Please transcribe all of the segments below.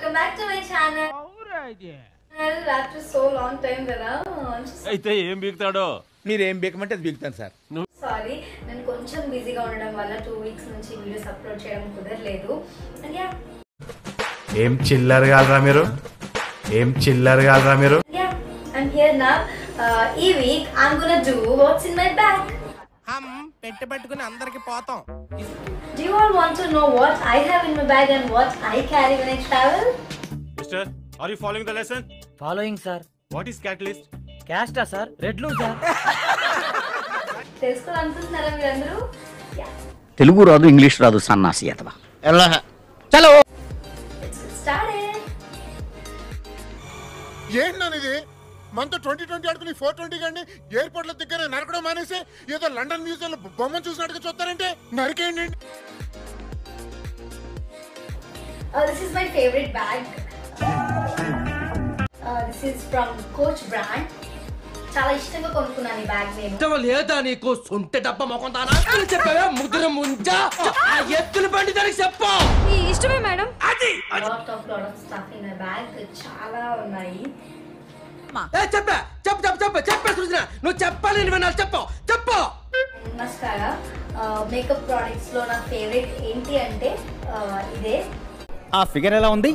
Welcome back to my channel after so long time కదా అయితే ఏం బీగుతాడో మీరేం బీకమంటే అది బీకుతాను సార్ సారీ నేను కొంచెం బిజీగా ఉండడం వల్ల టూ వీక్స్ నుంచి వీడియోస్ అప్లోడ్ చేయడం కుదరలేదు And yeah, ఏం చిల్లర్ కాదురా మీరు ఏం చిల్లర్ కాదురా మీరు yeah, I'm here now. Uh, ఈ week I'm gonna do what's in my bag. హమ్ పెట్టి పట్టుకుని అందరికి పోతాం Do you all want to know what I have in my bag and what I carry when I travel? Mister are you following the lesson following sir what is catalyst క్యాస్టా sir రెడ్ లూ sir తెలుసుకోవాలనుకుంటున్నారా మీరందరూ Yeah, Telugu రాదు English రాదు సన్నాసి అతవా చలో let's get started. ఏంటి ఇది మనతో ట్వంటీ ట్వంటీ ఆడుకుని ఫోర్ ట్వంటీ కండి ఎయిర్పోర్ట్ లో దగ్గర నరకడం మానేసి ఏదో లండన్ మ్యూజియం లో బొమ్మ చూసినట్టుగా చూస్తారంటే నరికేయండి Uh, this is my favorite bag. Uh, this is from Coach brand. చాలా ఇష్టంగా కొనుక్కున్నాను ఈ బ్యాగ్ నేను లేదా నీకు సొంత డబ్బా మొఖం తానా చెప్పావా ముద్ర ముంజా ఆ ఎత్తుల బండి దానికి చెప్పు ఇష్టమే madam lot of lot of stuff in my bag చాలా ఉన్నాయి ఏ, చెప్పా చెప్పు చెప్పు చెప్పు చెప్పే సృజన నువ్వు చెప్పాలి నేను వినాలి చెప్పు చెప్పు మస్కారా మేకప్ ప్రోడక్ట్స్ లో నా ఫేవరెట్ ఏంటి అంటే uh, ఇదే ఆ ఫిగర్ ఎలా ఉంది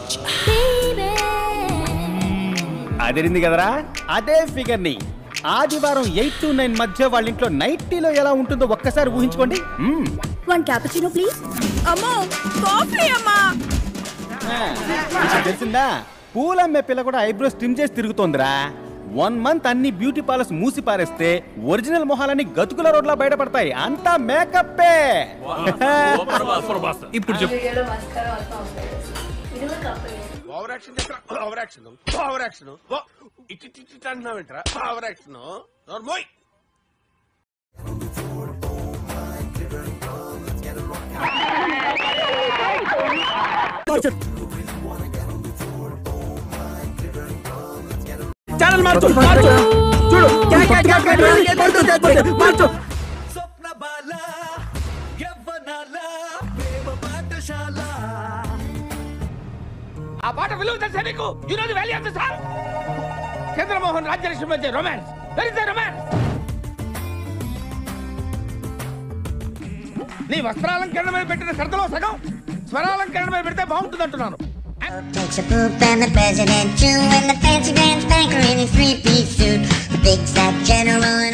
అదిరింది కదరా అదే ఫిగర్ ని ఆదివారం ఎయిట్ టు నైన్ మధ్య వాళ్ళ ఇంట్లో నైటీలో ఎలా ఉంటుందో ఒక్కసారి ఊహించుకోండి మ్మ్. వన్ క్యాపుచినో ప్లీజ్ అమ్మో కాఫీ అమ్మా ఆ, నీకు తెలిసిందా పూలమ్మే పిల్ల కూడా ఐబ్రోస్ ట్రిమ్ చేసి తిరుగుతోందిరా వన్ మంత్ అన్ని బ్యూటీ పార్లర్స్ మూసి పారేస్తే ఒరిజినల్ మొహాలన్నీ గతుకుల రోడ్లా బయటపడతాయి అంతా మేకప్పే ఇప్పుడు ఆ వీడియోలో మస్కారా మొత్తం అప్లై చేస్తాను ఇది కూడా company over action over action over action ఇటు ఇటు ఇటు అంటున్నావేంట్రా ఓవర్ యాక్షన్ నోర్మోయ్ ఛానల్ మార్చు మార్చు చూడు క్యా క్యా క్యా క్యా మార్చు మార్చు మార్చు స్వప్న బాల యవ్వనాల ప్రేమ పాఠశాల ఆ పాట విలువ తెలుసా నీకు you know the value of the song Chandramohan Rajyalakshmi మధ్య romance where is the romance నీ వస్త్రాలంకరణ మీద పెట్టిన శ్రద్ధలో సగం స్వరాలంకరణ మీద పెడితే బాగుంటుంది అంటున్నాను Takes a poop and the president too, and the fancy pants banker in his three-piece suit. The big fat general